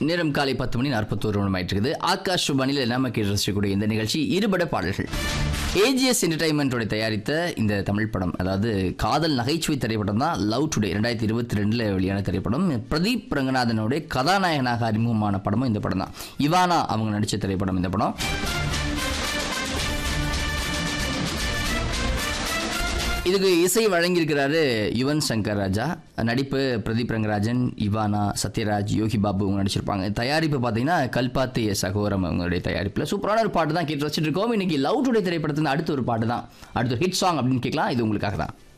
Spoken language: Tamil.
நேரம் காலை பத்து மணி நாற்பத்தோரு மணி ஆயிட்டு இருக்குது ஆகாஷ் சுபானில் நாம கேட்டு ரசிக்கக்கூடிய இந்த நிகழ்ச்சி இருபட பாடல்கள் ஏஜிஎஸ் என்டர்டைன்மெண்ட்டோட தயாரித்த இந்த தமிழ் படம் அதாவது காதல் நகைச்சுவை திரைப்படம் தான் லவ் டுடே ரெண்டாயிரத்தி இருபத்தி ரெண்டில் வெளியான திரைப்படம் பிரதீப் ரங்கநாதனோட கதாநாயகனாக அறிமுகமான படமும் இந்த படம் தான் இவானா அவங்க நடித்த திரைப்படம் இந்த படம் இதுக்கு இசை வழங்கியிருக்கிறாரு யுவன் சங்கர் ராஜா நடிப்பு பிரதீப் ரங்கராஜன் இவானா சத்யராஜ் யோகி பாபு அவங்க நடிச்சிருப்பாங்க தயாரிப்பு பார்த்தீங்கன்னா கல்பாத்தி சகோரம் அவங்களுடைய தயாரிப்பில் சூப்பரான ஒரு பாட்டு தான் கேட்டு வச்சுட்டு இருக்கோம் இன்னைக்கு லவ் டுடே திரைப்படத்துல அடுத்த ஒரு பாட்டு தான் அடுத்த ஹிட் சாங் அப்படின்னு கேட்கலாம் இது உங்களுக்காக தான்